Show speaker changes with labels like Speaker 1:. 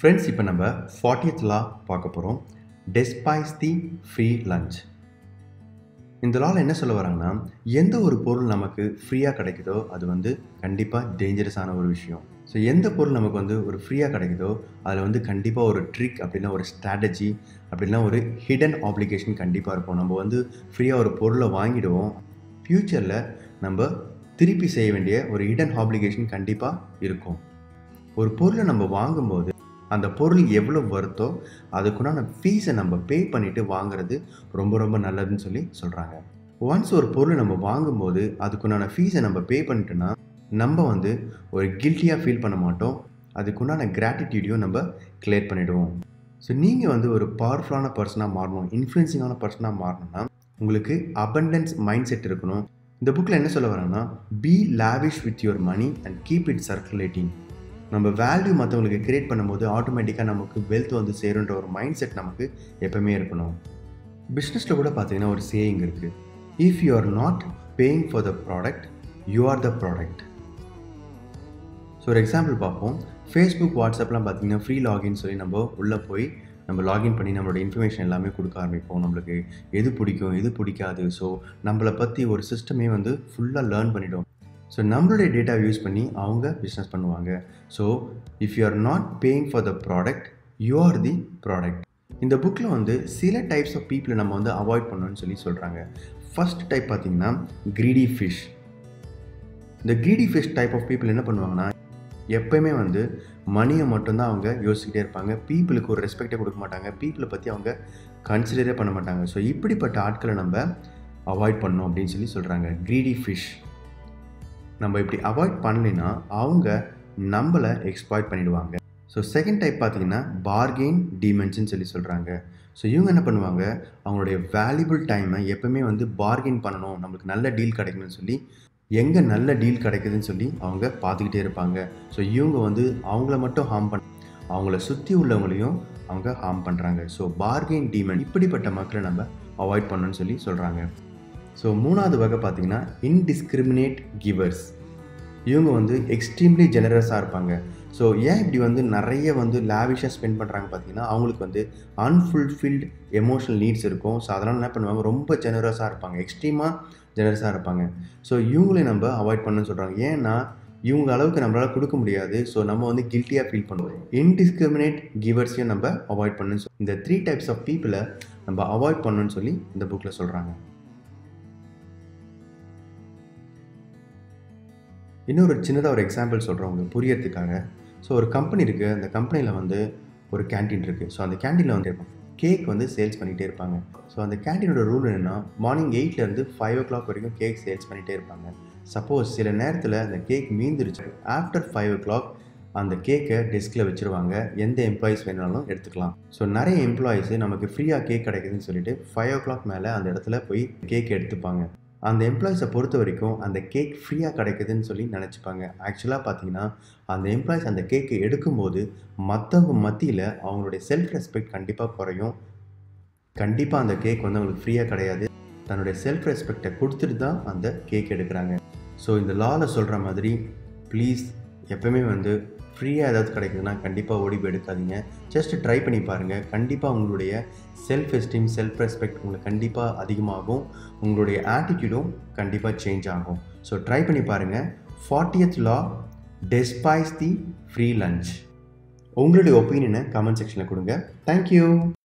Speaker 1: friends இப்போ நம்ம fortieth லா பார்க்க போகிறோம் டெஸ்பைஸ் தி ஃப்ரீ லஞ்ச் இந்த லாவில் என்ன சொல்ல வராங்கன்னா எந்த ஒரு பொருள் நமக்கு ஃப்ரீயாக கிடைக்குதோ அது வந்து கண்டிப்பாக டேஞ்சரஸான ஒரு விஷயம் ஸோ எந்த பொருள் நமக்கு வந்து ஒரு ஃப்ரீயாக கிடைக்குதோ அதில் வந்து கண்டிப்பாக ஒரு ட்ரிக் அப்படின்னா ஒரு ஸ்ட்ராட்டஜி அப்படின்னா ஒரு ஹிடன் ஆப்ளிகேஷன் கண்டிப்பாக இருக்கும் நம்ம வந்து ஃப்ரீயாக ஒரு பொருளை வாங்கிடுவோம் ஃப்யூச்சரில் நம்ம திருப்பி செய்ய வேண்டிய ஒரு ஹிடன் ஆப்ளிகேஷன் கண்டிப்பாக இருக்கும் ஒரு பொருளை நம்ம வாங்கும்போது அந்த பொருள் எவ்வளோ வருத்தோ அதுக்குண்டான ஃபீஸை நம்ம பே பண்ணிவிட்டு வாங்குறது ரொம்ப ரொம்ப நல்லதுன்னு சொல்லி சொல்கிறாங்க ஒன்ஸ் ஒரு பொருளை நம்ம வாங்கும்போது அதுக்குண்டான ஃபீஸை நம்ம பே பண்ணிட்டோன்னா நம்ம வந்து ஒரு கில்ட்டியாக ஃபீல் பண்ண மாட்டோம் அதுக்குண்டான கிராட்டிடியூடையும் நம்ம கிளியர் பண்ணிவிடுவோம் ஸோ நீங்கள் வந்து ஒரு பவர்ஃபுல்லான பர்சனாக மாறணும் இன்ஃப்ளூயன்சிங்கான பர்சனாக மாறணும்னா உங்களுக்கு அபண்டன்ஸ் மைண்ட் செட் இருக்கணும் இந்த புக்கில் என்ன சொல்ல வரேன்னா be lavish with your money and keep it circulating நம்ம வேல்யூ மற்றவங்களுக்கு கிரியேட் பண்ணும்போது ஆட்டோமேட்டிக்காக நமக்கு வெல்த் வந்து சேருன்ற ஒரு மைண்ட் செட் நமக்கு எப்பவுமே இருக்கணும் பிஸ்னஸில் கூட பார்த்தீங்கன்னா ஒரு சேயிங் இருக்குது if you are not paying for the product you are the product so ஒரு எக்ஸாம்பிள் பார்ப்போம் ஃபேஸ்புக் வாட்ஸ்அப்லாம் பார்த்தீங்கன்னா ஃப்ரீ லாகின் சொல்லி நம்ம உள்ளே போய் நம்ம லாகின் பண்ணி நம்மளோட இன்ஃபர்மேஷன் எல்லாமே கொடுக்க ஆரம்பிப்போம் நம்மளுக்கு எது பிடிக்கும் எது பிடிக்காது ஸோ நம்மளை பற்றி ஒரு சிஸ்டமே வந்து ஃபுல்லாக லேர்ன் பண்ணிவிடும் ஸோ நம்மளுடைய டேட்டா யூஸ் பண்ணி அவங்க பிஸ்னஸ் பண்ணுவாங்க so if you are not paying for the product you are the product இந்த புக்கில் வந்து சில டைப்ஸ் ஆஃப் பீப்புளை நம்ம வந்து அவாய்ட் பண்ணணும்னு சொல்லி சொல்கிறாங்க ஃபஸ்ட் டைப் பார்த்தீங்கன்னா க்ரீடி ஃபிஷ் இந்த greedy fish type of people என்ன பண்ணுவாங்கன்னா எப்பயுமே வந்து மணியை மட்டும்தான் அவங்க யோசிச்சுக்கிட்டே இருப்பாங்க பீப்புளுக்கு ஒரு ரெஸ்பெக்டே கொடுக்க மாட்டாங்க பீப்புளை பற்றி அவங்க கன்சிடரே பண்ண மாட்டாங்க ஸோ இப்படிப்பட்ட ஆட்களை நம்ம அவாய்ட் பண்ணோம் அப்படின்னு சொல்லி சொல்கிறாங்க க்ரீடி ஃபிஷ் நம்ம இப்படி அவாய்ட் பண்ணலைன்னா அவங்க நம்மளை எக்ஸ்ப்ளாய்ட் பண்ணிடுவாங்க ஸோ செகண்ட் டைப் பார்த்தீங்கன்னா பார்கெயின் டீமென்ஷன் சொல்லி சொல்கிறாங்க ஸோ இவங்க என்ன பண்ணுவாங்க அவங்களுடைய வேல்யூபிள் டைமை எப்பவுமே வந்து பார்கெயின் பண்ணணும் நம்மளுக்கு நல்ல டீல் கிடைக்கணும்னு சொல்லி எங்கே நல்ல டீல் கிடைக்குதுன்னு சொல்லி அவங்க பார்த்துக்கிட்டே இருப்பாங்க ஸோ இவங்க வந்து அவங்கள மட்டும் ஹார்ம் பண்ண அவங்கள சுற்றி உள்ளவங்களையும் அவங்க ஹார்ம் பண்ணுறாங்க ஸோ பார்கெயின் டீமன் இப்படிப்பட்ட மக்களை நம்ம அவாய்ட் பண்ணணும்னு சொல்லி சொல்கிறாங்க ஸோ மூணாவது வகை பார்த்தீங்கன்னா இன்டிஸ்கிரிமினேட் கிவர்ஸ் இவங்க வந்து எக்ஸ்ட்ரீம்லி ஜெனரஸாக இருப்பாங்க ஸோ ஏன் இப்படி வந்து நிறைய வந்து லேவிஷாக ஸ்பெண்ட் பண்ணுறாங்க பார்த்தீங்கன்னா அவங்களுக்கு வந்து அன்ஃபுல்ஃபில்டு எமோஷனல் நீட்ஸ் இருக்கும் ஸோ அதனால் என்ன பண்ணுவாங்க ரொம்ப ஜெனரஸாக இருப்பாங்க எக்ஸ்ட்ரீமாக ஜெனரஸாக இருப்பாங்க ஸோ இவங்களையும் நம்ம அவாய்ட் பண்ணணும்னு சொல்கிறாங்க ஏன்னா இவங்க அளவுக்கு நம்மளால் கொடுக்க முடியாது ஸோ நம்ம வந்து கில்ட்டியாக ஃபீல் பண்ணுவோம் இன்டிஸ்கிரிமினேட் கிவர்ஸையும் நம்ம அவாய்ட் பண்ணணும்னு சொல்லி இந்த த்ரீ டைப்ஸ் ஆஃப் பீப்புளை நம்ம அவாய்ட் பண்ணணும்னு சொல்லி இந்த புக்கில் சொல்கிறாங்க இன்னொரு சின்னதாக ஒரு எக்ஸாம்பிள் சொல்கிறேன் உங்களுக்கு புரியறதுக்காக ஸோ ஒரு கம்பெனி இருக்குது அந்த கம்பெனியில் வந்து ஒரு கேன்டீன் இருக்குது ஸோ அந்த கேன்டீனில் வந்து இருப்பாங்க கேக் வந்து சேல்ஸ் பண்ணிகிட்டே இருப்பாங்க ஸோ அந்த கேன்டீனோட ரூல் என்னென்னா மார்னிங் எயிட்லேருந்து ஃபைவ் ஓ கிளாக் வரைக்கும் கேக் சேல்ஸ் பண்ணிகிட்டே இருப்பாங்க சப்போஸ் சில நேரத்தில் அந்த கேக் மீந்துருச்சு ஆஃப்டர் ஃபைவ் ஓ கிளாக் அந்த கேக்கை டெஸ்கில் வச்சுருவாங்க எந்த எம்ப்ளாயிஸ் வேணாலும் எடுத்துக்கலாம் ஸோ நிறைய எம்ப்ளாயிஸு நமக்கு ஃப்ரீயாக கேக் கிடைக்குதுன்னு சொல்லிட்டு ஃபைவ் ஓ கிளாக் மேலே அந்த இடத்துல போய் கேக் எடுத்துப்பாங்க அந்த எம்ப்ளாயிஸை பொறுத்த வரைக்கும் அந்த கேக் ஃப்ரீயாக கிடைக்குதுன்னு சொல்லி நினச்சிப்பாங்க ஆக்சுவலாக பார்த்தீங்கன்னா அந்த எம்ப்ளாயிஸ் அந்த கேக்கை எடுக்கும்போது மற்றவங்க மத்தியில் அவங்களுடைய செல்ஃப் ரெஸ்பெக்ட் கண்டிப்பாக குறையும் கண்டிப்பாக அந்த கேக் வந்து அவங்களுக்கு ஃப்ரீயாக கிடையாது தன்னுடைய செல்ஃப் ரெஸ்பெக்டை கொடுத்துட்டு தான் அந்த கேக் எடுக்கிறாங்க ஸோ இந்த லாவில் சொல்கிற மாதிரி ப்ளீஸ் எப்பவுமே வந்து ஃப்ரீயாக ஏதாவது கிடைக்குதுன்னா கண்டிப்பாக ஓடி போய் எடுக்காதீங்க ஜஸ்ட் ட்ரை பண்ணி பாருங்கள் கண்டிப்பாக உங்களுடைய செல்ஃப் எஸ்டீம் செல்ஃப் ரெஸ்பெக்ட் உங்களுக்கு கண்டிப்பாக அதிகமாகும் உங்களுடைய ஆட்டிடியூடும் கண்டிப்பாக சேஞ்ச் ஆகும் ஸோ ட்ரை பண்ணி பாருங்கள் fortieth law despise the free lunch உங்களுடைய ஒப்பீனியனை கமெண்ட் செக்ஷனில் கொடுங்க தேங்க்யூ